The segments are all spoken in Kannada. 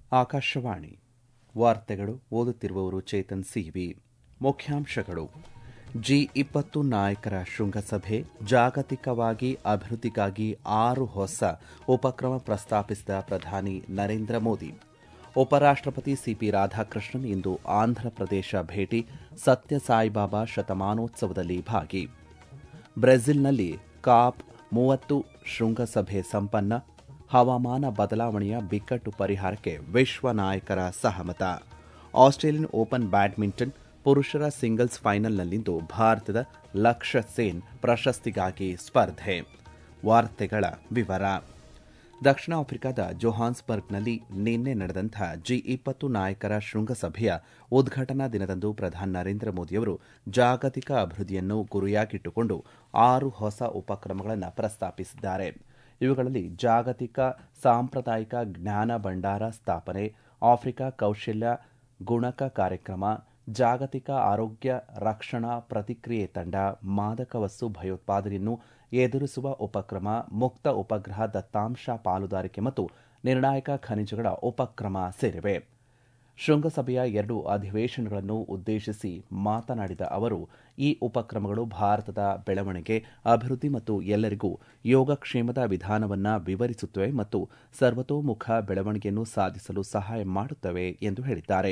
ಆಕಾಶವಾಣಿ ವಾರ್ತೆಗಳು ಓದುತ್ತಿರುವವರು ಚೇತನ್ ಸಿವಿ ಮುಖ್ಯಾಂಶಗಳು ಜಿ ಇಪ್ಪತ್ತು ನಾಯಕರ ಶೃಂಗಸಭೆ ಜಾಗತಿಕವಾಗಿ ಅಭಿವೃದ್ಧಿಗಾಗಿ ಆರು ಹೊಸ ಉಪಕ್ರಮ ಪ್ರಸ್ತಾಪಿಸಿದ ಪ್ರಧಾನಿ ನರೇಂದ್ರ ಮೋದಿ ಉಪರಾಷ್ಟಪತಿ ಸಿಪಿ ರಾಧಾಕೃಷ್ಣನ್ ಇಂದು ಆಂಧ್ರಪ್ರದೇಶ ಭೇಟಿ ಸತ್ಯಸಾಯಿಬಾಬಾ ಶತಮಾನೋತ್ಸವದಲ್ಲಿ ಭಾಗಿ ಬ್ರೆಜಿಲ್ನಲ್ಲಿ ಕಾಪ್ ಮೂವತ್ತು ಶೃಂಗಸಭೆ ಸಂಪನ್ನ ಹವಾಮಾನ ಬದಲಾವಣೆಯ ಬಿಕ್ಕಟ್ಟು ಪರಿಹಾರಕ್ಕೆ ವಿಶ್ವ ನಾಯಕರ ಸಹಮತ ಆಸ್ಟ್ರೇಲಿಯನ್ ಓಪನ್ ಬ್ಯಾಡ್ಮಿಂಟನ್ ಪುರುಷರ ಸಿಂಗಲ್ಸ್ ಫೈನಲ್ನಲ್ಲಿಂದು ಭಾರತದ ಲಕ್ಷ್ಯ ಸೇನ್ ಪ್ರಶಸ್ತಿಗಾಗಿ ಸ್ಪರ್ಧೆ ವಾರ್ತೆಗಳ ವಿವರ ದಕ್ಷಿಣ ಆಫ್ರಿಕಾದ ಜೊಹಾನ್ಸ್ಬರ್ಗ್ನಲ್ಲಿ ನಿನ್ನೆ ನಡೆದಂಥ ಜಿ ಇಪ್ಪತ್ತು ನಾಯಕರ ಶೃಂಗಸಭೆಯ ಉದ್ಘಾಟನಾ ದಿನದಂದು ಪ್ರಧಾನಿ ನರೇಂದ್ರ ಮೋದಿಯವರು ಜಾಗತಿಕ ಅಭಿವೃದ್ಧಿಯನ್ನು ಗುರಿಯಾಗಿಟ್ಟುಕೊಂಡು ಆರು ಹೊಸ ಉಪಕ್ರಮಗಳನ್ನು ಪ್ರಸ್ತಾಪಿಸಿದ್ದಾರೆ ಇವುಗಳಲ್ಲಿ ಜಾಗತಿಕ ಸಾಂಪ್ರದಾಯಿಕ ಜ್ಞಾನ ಭಂಡಾರ ಸ್ಥಾಪನೆ ಆಫ್ರಿಕಾ ಕೌಶಲ್ಯ ಗುಣಕ ಕಾರ್ಯಕ್ರಮ ಜಾಗತಿಕ ಆರೋಗ್ಯ ರಕ್ಷಣಾ ಪ್ರತಿಕ್ರಿಯೆ ತಂಡ ಮಾದಕ ವಸ್ತು ಭಯೋತ್ಪಾದನೆಯನ್ನು ಎದುರಿಸುವ ಉಪಕ್ರಮ ಮುಕ್ತ ಉಪಗ್ರಹ ದತ್ತಾಂಶ ಪಾಲುದಾರಿಕೆ ಮತ್ತು ನಿರ್ಣಾಯಕ ಖನಿಜಗಳ ಉಪಕ್ರಮ ಸೇರಿವೆ ಶೃಂಗಸಭೆಯ ಎರಡು ಅಧಿವೇಶನಗಳನ್ನು ಉದ್ದೇಶಿಸಿ ಮಾತನಾಡಿದ ಅವರು ಈ ಉಪಕ್ರಮಗಳು ಭಾರತದ ಬೆಳವಣಿಗೆ ಅಭಿವೃದ್ಧಿ ಮತ್ತು ಎಲ್ಲರಿಗೂ ಯೋಗಕ್ಷೇಮದ ವಿಧಾನವನ್ನು ವಿವರಿಸುತ್ತವೆ ಮತ್ತು ಸರ್ವತೋಮುಖ ಬೆಳವಣಿಗೆಯನ್ನು ಸಾಧಿಸಲು ಸಹಾಯ ಮಾಡುತ್ತವೆ ಎಂದು ಹೇಳಿದ್ದಾರೆ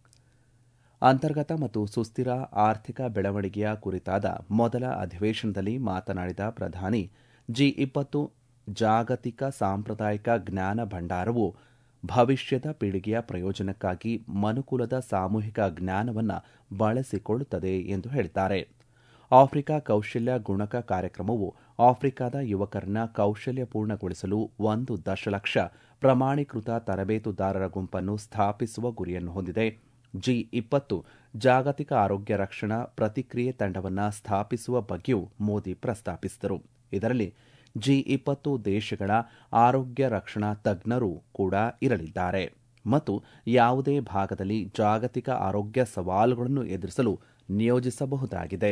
ಅಂತರ್ಗತ ಮತ್ತು ಸುಸ್ಥಿರ ಆರ್ಥಿಕ ಬೆಳವಣಿಗೆಯ ಕುರಿತಾದ ಮೊದಲ ಅಧಿವೇಶನದಲ್ಲಿ ಮಾತನಾಡಿದ ಪ್ರಧಾನಿ ಜಿ ಇಪ್ಪತ್ತು ಜಾಗತಿಕ ಸಾಂಪ್ರದಾಯಿಕ ಜ್ಞಾನ ಭಂಡಾರವು ಭವಿಷ್ಯದ ಪೀಳಿಗೆಯ ಪ್ರಯೋಜನಕ್ಕಾಗಿ ಮನುಕುಲದ ಸಾಮೂಹಿಕ ಜ್ಞಾನವನ್ನು ಬಳಸಿಕೊಳ್ಳುತ್ತದೆ ಎಂದು ಹೇಳಿದ್ದಾರೆ ಆಫ್ರಿಕಾ ಕೌಶಲ್ಯ ಗುಣಕ ಕಾರ್ಯಕ್ರಮವು ಆಫ್ರಿಕಾದ ಯುವಕರನ್ನ ಕೌಶಲ್ಯ ಪೂರ್ಣಗೊಳಿಸಲು ಒಂದು ದಶಲಕ್ಷ ಪ್ರಮಾಣೀಕೃತ ತರಬೇತುದಾರರ ಗುಂಪನ್ನು ಸ್ಥಾಪಿಸುವ ಗುರಿಯನ್ನು ಹೊಂದಿದೆ ಜಿ ಇಪ್ಪತ್ತು ಜಾಗತಿಕ ಆರೋಗ್ಯ ರಕ್ಷಣಾ ಪ್ರತಿಕ್ರಿಯೆ ತಂಡವನ್ನು ಸ್ಥಾಪಿಸುವ ಬಗ್ಗೆಯೂ ಮೋದಿ ಪ್ರಸ್ತಾಪಿಸಿದರು ಇದರಲ್ಲಿ ಜಿ ಇಪ್ಪತ್ತು ದೇಶಗಳ ಆರೋಗ್ಯ ರಕ್ಷಣಾ ತಜ್ಞರು ಕೂಡ ಇರಲಿದ್ದಾರೆ ಮತ್ತು ಯಾವುದೇ ಭಾಗದಲ್ಲಿ ಜಾಗತಿಕ ಆರೋಗ್ಯ ಸವಾಲುಗಳನ್ನು ಎದುರಿಸಲು ನಿಯೋಜಿಸಬಹುದಾಗಿದೆ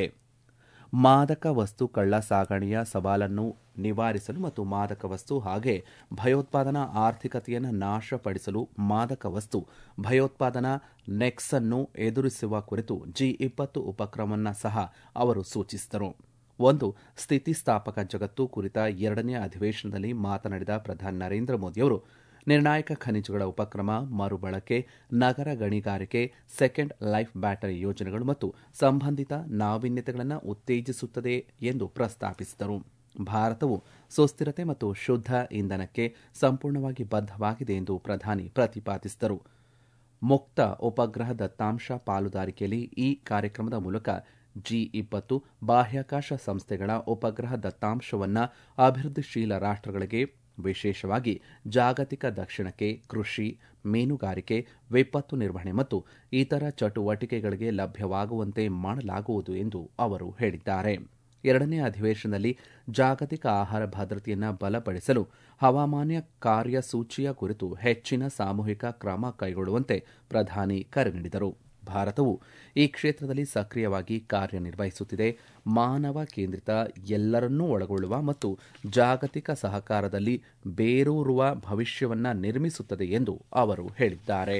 ಮಾದಕ ವಸ್ತು ಕಳ್ಳ ಸಾಗಣೆಯ ಸವಾಲನ್ನು ನಿವಾರಿಸಲು ಮತ್ತು ಮಾದಕ ವಸ್ತು ಹಾಗೆ ಭಯೋತ್ಪಾದನಾ ಆರ್ಥಿಕತೆಯನ್ನು ನಾಶಪಡಿಸಲು ಮಾದಕ ವಸ್ತು ಭಯೋತ್ಪಾದನಾ ನೆಕ್ಸ್ ಅನ್ನು ಎದುರಿಸುವ ಕುರಿತು ಜಿ ಇಪ್ಪತ್ತು ಉಪಕ್ರಮವನ್ನು ಸಹ ಅವರು ಸೂಚಿಸಿದರು ಒಂದು ಸ್ಥಿತಿಸ್ಥಾಪಕ ಜಗತ್ತು ಕುರಿತ ಎರಡನೇ ಅಧಿವೇಶನದಲ್ಲಿ ಮಾತನಾಡಿದ ಪ್ರಧಾನಿ ನರೇಂದ್ರ ಮೋದಿಯವರು ನಿರ್ಣಾಯಕ ಖನಿಜಗಳ ಉಪಕ್ರಮ ಮರುಬಳಕೆ ನಗರ ಗಣಿಗಾರಿಕೆ ಸೆಕೆಂಡ್ ಲೈಫ್ ಬ್ಯಾಟರಿ ಯೋಜನೆಗಳು ಮತ್ತು ಸಂಬಂಧಿತ ನಾವೀನ್ಯತೆಗಳನ್ನು ಉತ್ತೇಜಿಸುತ್ತದೆ ಎಂದು ಪ್ರಸ್ತಾಪಿಸಿದರು ಭಾರತವು ಸುಸ್ಥಿರತೆ ಮತ್ತು ಶುದ್ಧ ಇಂಧನಕ್ಕೆ ಸಂಪೂರ್ಣವಾಗಿ ಬದ್ಧವಾಗಿದೆ ಎಂದು ಪ್ರಧಾನಿ ಪ್ರತಿಪಾದಿಸಿದರು ಮುಕ್ತ ಉಪಗ್ರಹ ದತ್ತಾಂಶ ಪಾಲುದಾರಿಕೆಯಲ್ಲಿ ಈ ಕಾರ್ಯಕ್ರಮದ ಮೂಲಕ ಜಿ ಇಪ್ಪತ್ತು ಬಾಹ್ಯಾಕಾಶ ಸಂಸ್ಥೆಗಳ ಉಪಗ್ರಹ ದತ್ತಾಂಶವನ್ನು ಅಭಿವೃದ್ಧಿಶೀಲ ರಾಷ್ಟಗಳಿಗೆ ವಿಶೇಷವಾಗಿ ಜಾಗತಿಕ ದಕ್ಷಿಣಕ್ಕೆ ಕೃಷಿ ಮೀನುಗಾರಿಕೆ ವಿಪತ್ತು ನಿರ್ವಹಣೆ ಮತ್ತು ಇತರ ಚಟುವಟಿಕೆಗಳಿಗೆ ಲಭ್ಯವಾಗುವಂತೆ ಮಾಡಲಾಗುವುದು ಎಂದು ಅವರು ಹೇಳಿದ್ದಾರೆ ಎರಡನೇ ಅಧಿವೇಶನದಲ್ಲಿ ಜಾಗತಿಕ ಆಹಾರ ಭದ್ರತೆಯನ್ನು ಬಲಪಡಿಸಲು ಹವಾಮಾನ ಕಾರ್ಯಸೂಚಿಯ ಕುರಿತು ಹೆಚ್ಚಿನ ಸಾಮೂಹಿಕ ಕ್ರಮ ಕೈಗೊಳ್ಳುವಂತೆ ಪ್ರಧಾನಿ ಕರೆ ನೀಡಿದರು ಭಾರತವು ಈ ಕ್ಷೇತ್ರದಲ್ಲಿ ಸಕ್ರಿಯವಾಗಿ ಕಾರ್ಯನಿರ್ವಹಿಸುತ್ತಿದೆ ಮಾನವ ಕೇಂದ್ರಿತ ಎಲ್ಲರನ್ನೂ ಒಳಗೊಳ್ಳುವ ಮತ್ತು ಜಾಗತಿಕ ಸಹಕಾರದಲ್ಲಿ ಬೇರೂರುವ ಭವಿಷ್ಯವನ್ನು ನಿರ್ಮಿಸುತ್ತದೆ ಎಂದು ಅವರು ಹೇಳಿದ್ದಾರೆ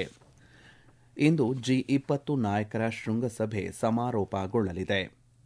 ಇಂದು ಜಿ ಇಪ್ಪತ್ತು ನಾಯಕರ ಶೃಂಗಸಭೆ ಸಮಾರೋಪಗೊಳ್ಳಲಿದೆ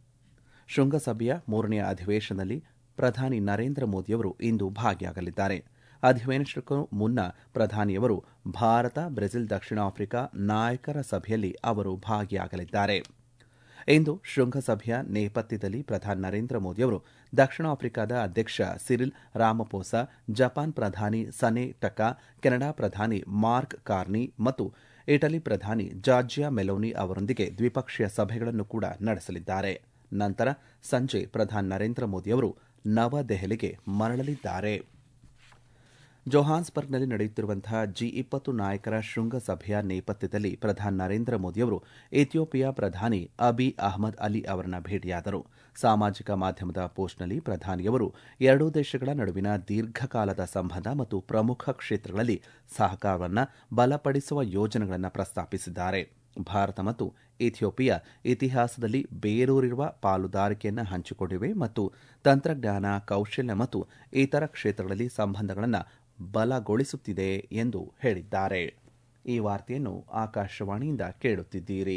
ಶೃಂಗಸಭೆಯ ಮೂರನೆಯ ಅಧಿವೇಶನದಲ್ಲಿ ಪ್ರಧಾನಿ ನರೇಂದ್ರ ಮೋದಿಯವರು ಇಂದು ಭಾಗಿಯಾಗಲಿದ್ದಾರೆ ಅಧಿವೇಶನಕ್ಕೂ ಮುನ್ನ ಪ್ರಧಾನಿಯವರು ಭಾರತ ಬ್ರೆಜಿಲ್ ದಕ್ಷಿಣ ಆಫ್ರಿಕಾ ನಾಯಕರ ಸಭೆಯಲ್ಲಿ ಅವರು ಭಾಗಿಯಾಗಲಿದ್ದಾರೆ ಇಂದು ಶೃಂಗಸಭೆಯ ನೇಪಥ್ಯದಲ್ಲಿ ಪ್ರಧಾನಿ ನರೇಂದ್ರ ಮೋದಿಯವರು ದಕ್ಷಿಣ ಆಫ್ರಿಕಾದ ಅಧ್ಯಕ್ಷ ಸಿರಿಲ್ ರಾಮಪೋಸ ಜಪಾನ್ ಪ್ರಧಾನಿ ಸನೆ ಟಕಾ ಕೆನಡಾ ಪ್ರಧಾನಿ ಮಾರ್ಕ್ ಕಾರ್ನಿ ಮತ್ತು ಇಟಲಿ ಪ್ರಧಾನಿ ಜಾರ್ಜಿಯಾ ಮೆಲೋನಿ ಅವರೊಂದಿಗೆ ದ್ವಿಪಕ್ಷೀಯ ಸಭೆಗಳನ್ನು ಕೂಡ ನಡೆಸಲಿದ್ದಾರೆ ನಂತರ ಸಂಜೆ ಪ್ರಧಾನಿ ನರೇಂದ್ರ ಮೋದಿಯವರು ನವದೆಹಲಿಗೆ ಮರಳಲಿದ್ದಾರೆ ಜೊಹಾನ್ಸ್ಬರ್ಗ್ನಲ್ಲಿ ನಡೆಯುತ್ತಿರುವಂತಹ ಜಿ ಇಪ್ಪತ್ತು ನಾಯಕರ ಶೃಂಗಸಭೆಯ ನೇಪಥ್ಯದಲ್ಲಿ ಪ್ರಧಾನಿ ನರೇಂದ್ರ ಮೋದಿಯವರು ಇಥಿಯೋಪಿಯಾ ಪ್ರಧಾನಿ ಅಬಿ ಅಹ್ಮದ್ ಅಲಿ ಅವರನ್ನ ಭೇಟಿಯಾದರು ಸಾಮಾಜಿಕ ಮಾಧ್ಯಮದ ಪೋಸ್ಟ್ನಲ್ಲಿ ಪ್ರಧಾನಿಯವರು ಎರಡೂ ದೇಶಗಳ ನಡುವಿನ ದೀರ್ಘಕಾಲದ ಸಂಬಂಧ ಮತ್ತು ಪ್ರಮುಖ ಕ್ಷೇತ್ರಗಳಲ್ಲಿ ಸಹಕಾರವನ್ನು ಬಲಪಡಿಸುವ ಯೋಜನೆಗಳನ್ನು ಪ್ರಸ್ತಾಪಿಸಿದ್ದಾರೆ ಭಾರತ ಮತ್ತು ಇಥಿಯೋಪಿಯಾ ಇತಿಹಾಸದಲ್ಲಿ ಬೇರೂರಿರುವ ಪಾಲುದಾರಿಕೆಯನ್ನು ಹಂಚಿಕೊಂಡಿವೆ ಮತ್ತು ತಂತ್ರಜ್ಞಾನ ಕೌಶಲ್ಯ ಮತ್ತು ಇತರ ಕ್ಷೇತ್ರಗಳಲ್ಲಿ ಸಂಬಂಧಗಳನ್ನು ಬಲಗೊಳಿಸುತ್ತಿದೆ ಎಂದು ಹೇಳಿದ್ದಾರೆ ಈ ವಾರ್ತೆಯನ್ನು ಆಕಾಶವಾಣಿಯಿಂದ ಕೇಳುತ್ತಿದ್ದೀರಿ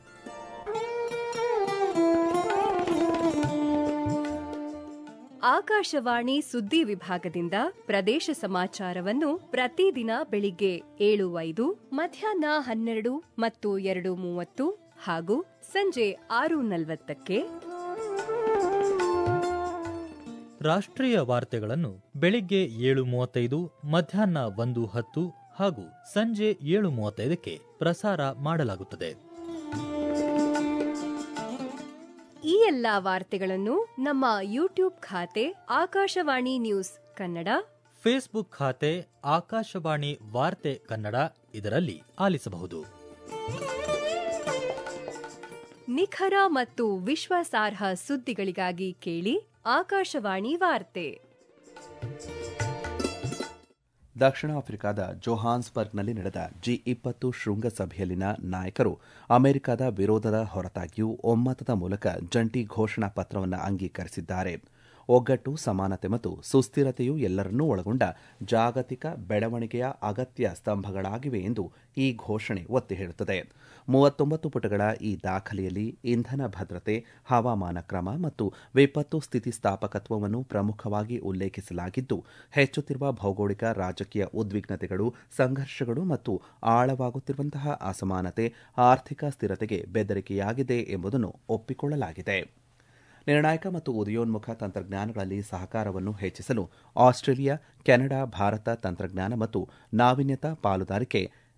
ಆಕಾಶವಾಣಿ ಸುದ್ದಿ ವಿಭಾಗದಿಂದ ಪ್ರದೇಶ ಸಮಾಚಾರವನ್ನು ಪ್ರತಿದಿನ ಬೆಳಿಗ್ಗೆ ಏಳು ಐದು ಮಧ್ಯಾಹ್ನ ಹನ್ನೆರಡು ಮತ್ತು ಎರಡು ಮೂವತ್ತು ಹಾಗೂ ಸಂಜೆ ಆರು ನಲವತ್ತಕ್ಕೆ ರಾಷ್ಟ್ರೀಯ ವಾರ್ತೆಗಳನ್ನು ಬೆಳಿಗ್ಗೆ ಏಳು ಮೂವತ್ತೈದು ಮಧ್ಯಾಹ್ನ ಒಂದು ಹತ್ತು ಹಾಗೂ ಸಂಜೆ ಏಳು ಮೂವತ್ತೈದಕ್ಕೆ ಪ್ರಸಾರ ಮಾಡಲಾಗುತ್ತದೆ ಈ ಎಲ್ಲಾ ವಾರ್ತೆಗಳನ್ನು ನಮ್ಮ ಯೂಟ್ಯೂಬ್ ಖಾತೆ ಆಕಾಶವಾಣಿ ನ್ಯೂಸ್ ಕನ್ನಡ ಫೇಸ್ಬುಕ್ ಖಾತೆ ಆಕಾಶವಾಣಿ ವಾರ್ತೆ ಕನ್ನಡ ಇದರಲ್ಲಿ ಆಲಿಸಬಹುದು ನಿಖರ ಮತ್ತು ವಿಶ್ವಾಸಾರ್ಹ ಸುದ್ದಿಗಳಿಗಾಗಿ ಕೇಳಿ ಆಕಾಶವಾಣಿ ವಾರ್ತೆ ದಕ್ಷಿಣ ಆಫ್ರಿಕಾದ ಜೋಹಾನ್ಸ್ಬರ್ಗ್ನಲ್ಲಿ ನಡೆದ ಜಿ ಇಪ್ಪತ್ತು ಶೃಂಗಸಭೆಯಲ್ಲಿನ ನಾಯಕರು ಅಮೆರಿಕದ ವಿರೋಧದ ಹೊರತಾಗಿಯೂ ಒಮ್ಮತದ ಮೂಲಕ ಜಂಟಿ ಘೋಷಣಾ ಪತ್ರವನ್ನು ಅಂಗೀಕರಿಸಿದ್ದಾರೆ ಒಗ್ಗಟ್ಟು ಸಮಾನತೆ ಮತ್ತು ಸುಸ್ಥಿರತೆಯು ಎಲ್ಲರನ್ನೂ ಒಳಗೊಂಡ ಜಾಗತಿಕ ಬೆಳವಣಿಗೆಯ ಅಗತ್ಯ ಸ್ತಂಭಗಳಾಗಿವೆ ಎಂದು ಈ ಘೋಷಣೆ ಒತ್ತಿ ಹೇಳುತ್ತದೆ ಮೂವತ್ತೊಂಬತ್ತು ಪುಟಗಳ ಈ ದಾಖಲೆಯಲ್ಲಿ ಇಂಧನ ಭದ್ರತೆ ಹವಾಮಾನ ಕ್ರಮ ಮತ್ತು ವಿಪತ್ತು ಸ್ಥಿತಿಸ್ಥಾಪಕತ್ವವನ್ನು ಪ್ರಮುಖವಾಗಿ ಉಲ್ಲೇಖಿಸಲಾಗಿದ್ದು ಹೆಚ್ಚುತ್ತಿರುವ ಭೌಗೋಳಿಕ ರಾಜಕೀಯ ಉದ್ವಿಗ್ನತೆಗಳು ಸಂಘರ್ಷಗಳು ಮತ್ತು ಆಳವಾಗುತ್ತಿರುವಂತಹ ಅಸಮಾನತೆ ಆರ್ಥಿಕ ಸ್ಥಿರತೆಗೆ ಬೆದರಿಕೆಯಾಗಿದೆ ಎಂಬುದನ್ನು ಒಪ್ಪಿಕೊಳ್ಳಲಾಗಿದೆ ನಿರ್ಣಾಯಕ ಮತ್ತು ಉದಯೋನ್ಮುಖ ತಂತ್ರಜ್ಞಾನಗಳಲ್ಲಿ ಸಹಕಾರವನ್ನು ಹೆಚ್ಚಿಸಲು ಆಸ್ಟ್ರೇಲಿಯಾ ಕೆನಡಾ ಭಾರತ ತಂತ್ರಜ್ಞಾನ ಮತ್ತು ನಾವೀನ್ಯತಾ ಪಾಲುದಾರಿಕೆ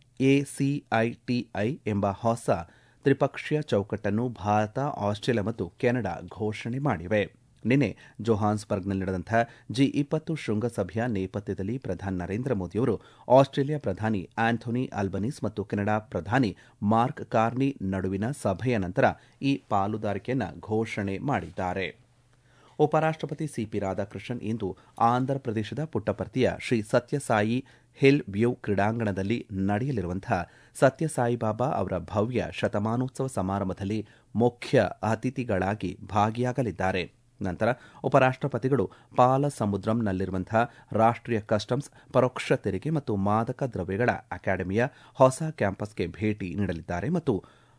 ಎಸಿಐಟಿಐ ಎಂಬ ಹೊಸ ತ್ರಿಪಕ್ಷೀಯ ಚೌಕಟ್ಟನ್ನು ಭಾರತ ಆಸ್ಟ್ರೇಲಿಯಾ ಮತ್ತು ಕೆನಡಾ ಘೋಷಣೆ ಮಾಡಿವೆ ನಿನ್ನೆ ಜೋಹಾನ್ಸ್ಬರ್ಗ್ನಲ್ಲಿ ನಡೆದಂಥ ಜಿ ಇಪ್ಪತ್ತು ಶೃಂಗಸಭೆಯ ನೇಪಥ್ಯದಲ್ಲಿ ಪ್ರಧಾನಿ ನರೇಂದ್ರ ಮೋದಿಯವರು ಆಸ್ಟ್ರೇಲಿಯಾ ಪ್ರಧಾನಿ ಆಂಥೋನಿ ಅಲ್ಬನೀಸ್ ಮತ್ತು ಕೆನಡಾ ಪ್ರಧಾನಿ ಮಾರ್ಕ್ ಕಾರ್ನಿ ನಡುವಿನ ಸಭೆಯ ನಂತರ ಈ ಪಾಲುದಾರಿಕೆಯನ್ನು ಘೋಷಣೆ ಮಾಡಿದ್ದಾರೆ ಉಪರಾಷ್ಟಪತಿ ಸಿಪಿ ರಾಧಾಕೃಷ್ಣನ್ ಇಂದು ಆಂಧ್ರಪ್ರದೇಶದ ಪುಟ್ಟಪರ್ತಿಯ ಶ್ರೀ ಸತ್ಯಸಾಯಿ ಹಿಲ್ ವ್ಯೂ ಕ್ರೀಡಾಂಗಣದಲ್ಲಿ ನಡೆಯಲಿರುವಂತಹ ಸತ್ಯಸಾಯಿಬಾಬಾ ಅವರ ಭವ್ಯ ಶತಮಾನೋತ್ಸವ ಸಮಾರಂಭದಲ್ಲಿ ಮುಖ್ಯ ಅತಿಥಿಗಳಾಗಿ ಭಾಗಿಯಾಗಲಿದ್ದಾರೆ ನಂತರ ಉಪರಾಷ್ಟಪತಿಗಳು ಪಾಲಸಮುದ್ರಂನಲ್ಲಿರುವಂತಹ ರಾಷ್ಟೀಯ ಕಸ್ಟಮ್ಸ್ ಪರೋಕ್ಷ ತೆರಿಗೆ ಮತ್ತು ಮಾದಕ ದ್ರವ್ಯಗಳ ಅಕಾಡೆಮಿಯ ಹೊಸ ಕ್ಯಾಂಪಸ್ಗೆ ಭೇಟಿ ನೀಡಲಿದ್ದಾರೆ ಮತ್ತು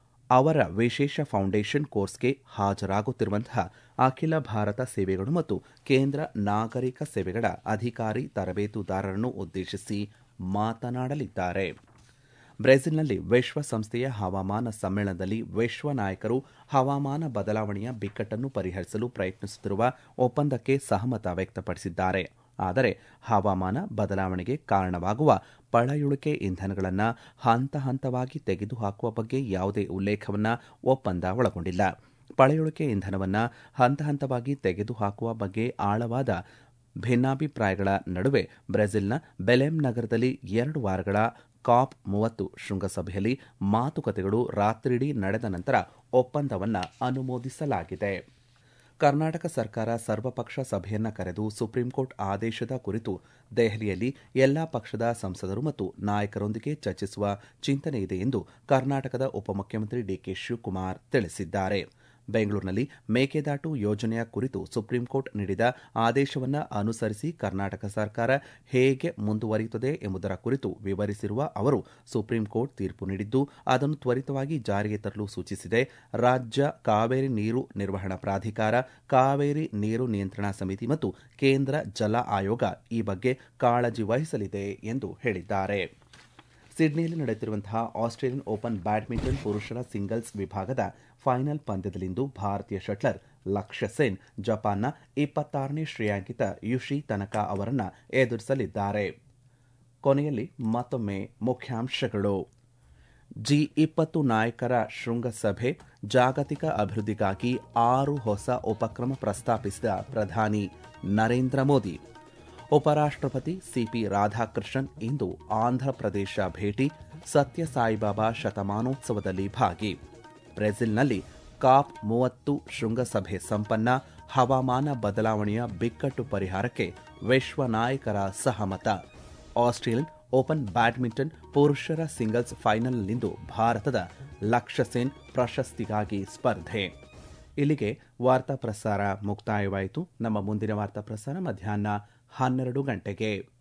ಅವರ ವಿಶೇಷ ಫೌಂಡೇಶನ್ ಕೋರ್ಸ್ಗೆ ಹಾಜರಾಗುತ್ತಿರುವಂತಹ ಅಖಿಲ ಭಾರತ ಸೇವೆಗಳು ಮತ್ತು ಕೇಂದ್ರ ನಾಗರಿಕ ಸೇವೆಗಳ ಅಧಿಕಾರಿ ತರಬೇತುದಾರರನ್ನು ಉದ್ದೇಶಿಸಿ ಮಾತನಾಡಲಿದ್ದಾರೆ ಬ್ರೆಜಿಲ್ನಲ್ಲಿ ವಿಶ್ವಸಂಸ್ಥೆಯ ಹವಾಮಾನ ಸಮ್ಮೇಳನದಲ್ಲಿ ವಿಶ್ವ ನಾಯಕರು ಹವಾಮಾನ ಬದಲಾವಣೆಯ ಬಿಕ್ಕಟ್ಟನ್ನು ಪರಿಹರಿಸಲು ಪ್ರಯತ್ನಿಸುತ್ತಿರುವ ಒಪ್ಪಂದಕ್ಕೆ ಸಹಮತ ವ್ಯಕ್ತಪಡಿಸಿದ್ದಾರೆ ಆದರೆ ಹವಾಮಾನ ಬದಲಾವಣೆಗೆ ಕಾರಣವಾಗುವ ಪಳೆಯುಳಿಕೆ ಇಂಧನಗಳನ್ನು ಹಂತ ಹಂತವಾಗಿ ತೆಗೆದುಹಾಕುವ ಬಗ್ಗೆ ಯಾವುದೇ ಉಲ್ಲೇಖವನ್ನು ಒಪ್ಪಂದ ಒಳಗೊಂಡಿಲ್ಲ ಪಳೆಯುಳಿಕೆ ಇಂಧನವನ್ನು ಹಂತ ಹಂತವಾಗಿ ತೆಗೆದುಹಾಕುವ ಬಗ್ಗೆ ಆಳವಾದ ಭಿನ್ನಾಭಿಪ್ರಾಯಗಳ ನಡುವೆ ಬ್ರೆಜಿಲ್ನ ಬೆಲೆಂ ನಗರದಲ್ಲಿ ಎರಡು ವಾರಗಳ ಕಾಪ್ ಮೂವತ್ತು ಶೃಂಗಸಭೆಯಲ್ಲಿ ಮಾತುಕತೆಗಳು ರಾತ್ರಿಡೀ ನಡೆದ ನಂತರ ಒಪ್ಪಂದವನ್ನು ಅನುಮೋದಿಸಲಾಗಿದೆ ಕರ್ನಾಟಕ ಸರ್ಕಾರ ಸರ್ವಪಕ್ಷ ಸಭೆಯನ್ನ ಕರೆದು ಸುಪ್ರೀಂಕೋರ್ಟ್ ಆದೇಶದ ಕುರಿತು ದೆಹಲಿಯಲ್ಲಿ ಎಲ್ಲಾ ಪಕ್ಷದ ಸಂಸದರು ಮತ್ತು ನಾಯಕರೊಂದಿಗೆ ಚರ್ಚಿಸುವ ಚಿಂತನೆ ಇದೆ ಎಂದು ಕರ್ನಾಟಕದ ಉಪಮುಖ್ಯಮಂತ್ರಿ ಡಿಕೆ ಶಿವಕುಮಾರ್ ತಿಳಿಸಿದ್ದಾರೆ ಬೆಂಗಳೂರಿನಲ್ಲಿ ಮೇಕೆದಾಟು ಯೋಜನೆಯ ಕುರಿತು ಸುಪ್ರೀಂಕೋರ್ಟ್ ನೀಡಿದ ಆದೇಶವನ್ನು ಅನುಸರಿಸಿ ಕರ್ನಾಟಕ ಸರ್ಕಾರ ಹೇಗೆ ಮುಂದುವರಿಯುತ್ತದೆ ಎಂಬುದರ ಕುರಿತು ವಿವರಿಸಿರುವ ಅವರು ಸುಪ್ರೀಂಕೋರ್ಟ್ ತೀರ್ಪು ನೀಡಿದ್ದು ಅದನ್ನು ತ್ವರಿತವಾಗಿ ಜಾರಿಗೆ ತರಲು ಸೂಚಿಸಿದೆ ರಾಜ್ಯ ಕಾವೇರಿ ನೀರು ನಿರ್ವಹಣಾ ಪ್ರಾಧಿಕಾರ ಕಾವೇರಿ ನೀರು ನಿಯಂತ್ರಣಾ ಸಮಿತಿ ಮತ್ತು ಕೇಂದ್ರ ಜಲ ಆಯೋಗ ಈ ಬಗ್ಗೆ ಕಾಳಜಿ ವಹಿಸಲಿದೆ ಎಂದು ಹೇಳಿದ್ದಾರೆ ಸಿಡ್ನಿಯಲ್ಲಿ ನಡೆಯುತ್ತಿರುವಂತಹ ಆಸ್ಟ್ರೇಲಿಯನ್ ಓಪನ್ ಬ್ಯಾಡ್ಮಿಂಟನ್ ಪುರುಷರ ಸಿಂಗಲ್ಸ್ ವಿಭಾಗದ ಫೈನಲ್ ಪಂದ್ಯದಲ್ಲಿಂದು ಭಾರತೀಯ ಶಟ್ಲರ್ ಲಕ್ಷ್ಯ ಸೇನ್ ಜಪಾನ್ನ ಇಪ್ಪತ್ತಾರನೇ ಶ್ರೇಯಾಂಕಿತ ಯುಷಿ ತನಕಾ ಅವರನ್ನು ಎದುರಿಸಲಿದ್ದಾರೆ ಕೊನೆಯಲ್ಲಿ ಮತ್ತೊಮ್ಮೆ ಮುಖ್ಯಾಂಶಗಳು ಜಿ ಇಪ್ಪತ್ತು ನಾಯಕರ ಶೃಂಗಸಭೆ ಜಾಗತಿಕ ಅಭಿವೃದ್ಧಿಗಾಗಿ ಆರು ಹೊಸ ಉಪಕ್ರಮ ಪ್ರಸ್ತಾಪಿಸಿದ ಪ್ರಧಾನಿ ನರೇಂದ್ರ ಮೋದಿ ಉಪರಾಷ್ಟಪತಿ ಸಿಪಿ ರಾಧಾಕೃಷ್ಣನ್ ಇಂದು ಆಂಧ್ರಪ್ರದೇಶ ಭೇಟಿ ಸತ್ಯ ಸಾಯಿಬಾಬಾ ಶತಮಾನೋತ್ಸವದಲ್ಲಿ ಭಾಗಿ ಬ್ರೆಜಿಲ್ನಲ್ಲಿ ಕಾಪ್ ಮೂವತ್ತು ಶೃಂಗಸಭೆ ಸಂಪನ್ನ ಹವಾಮಾನ ಬದಲಾವಣೆಯ ಬಿಕ್ಕಟ್ಟು ಪರಿಹಾರಕ್ಕೆ ವಿಶ್ವ ನಾಯಕರ ಸಹಮತ ಆಸ್ಟ್ರೇಲಿಯನ್ ಓಪನ್ ಬ್ಯಾಡ್ಮಿಂಟನ್ ಪುರುಷರ ಸಿಂಗಲ್ಸ್ ಫೈನಲ್ನಲ್ಲಿಂದು ಭಾರತದ ಲಕ್ಷ್ಯ ಸೇನ್ ಪ್ರಶಸ್ತಿಗಾಗಿ ಸ್ಪರ್ಧೆ ಇಲ್ಲಿಗೆ ವಾರ್ತಾ ಪ್ರಸಾರ ಮುಕ್ತಾಯವಾಯಿತು ನಮ್ಮ ಮುಂದಿನ ವಾರ್ತಾ ಪ್ರಸಾರ ಮಧ್ಯಾಹ್ನ ಹನ್ನೆರಡು ಗಂಟೆಗೆ